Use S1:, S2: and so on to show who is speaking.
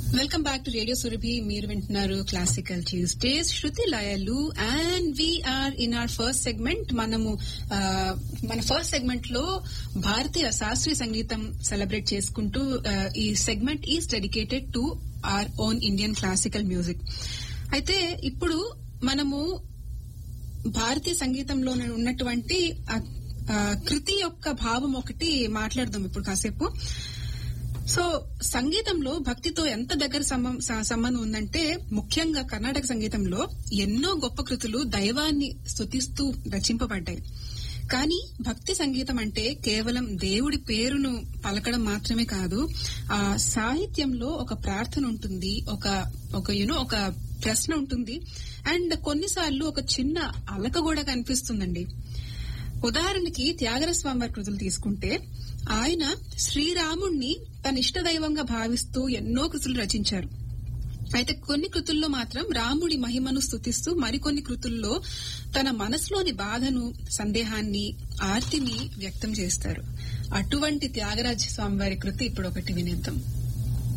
S1: welcome back to radio Surabhi మీరు వింటున్నారు classical Tuesdays శృతి లయలు and we're in our first segment మనము ఆ, మన ఫస్ట్ సెగ్మెంట్ లో భారతీయ శాస్త్రీయ సంగీతం సెలబ్రేట్ చేసుకుంటూ ఆ, ఈ segment is dedicated to our own Indian classical music అయితే ఇప్పుడు మనము భారతీయ సంగీతంలో ఉన్నటువంటి ఆ- ఆ కృతి యొక్క భావం ఒకటి మాట్లాడదాం ఇప్పుడు కాసేపు సో సంగీతంలో భక్తితో ఎంత దగ్గర సంబం- స- సంబంధం ఉందంటే ముఖ్యంగా కర్ణాటక సంగీతంలో ఎన్నో గొప్ప కృతులు దైవాన్ని స్తుతిస్తూ రచింపబడ్డాయి కానీ భక్తి సంగీతం అంటే కేవలం దేవుడి పేరును పలకడం మాత్రమే కాదు ఆ సాహిత్యంలో ఒక ప్రార్థన ఉంటుంది ఒక ఒక యునో ఒక ప్రశ్న ఉంటుంది అండ్ కొన్నిసార్లు ఒక చిన్న అలక కూడా కనిపిస్తుందండి ఉదాహరణకి త్యాగర స్వామి వారి కృతులు తీసుకుంటే ఆయన శ్రీరాముణ్ణి తన ఇష్ట దైవంగా భావిస్తూ ఎన్నో కృతులు రచించారు అయితే కొన్ని కృతుల్లో మాత్రం రాముడి మహిమను స్తుతిస్తూ మరికొన్ని కృతుల్లో తన మనసులోని బాధను సందేహాన్ని ఆర్తిని వ్యక్తం చేస్తారు అటువంటి త్యాగరాజ స్వామి వారి కృతి ఇప్పుడు ఒకటి వినేద్దాం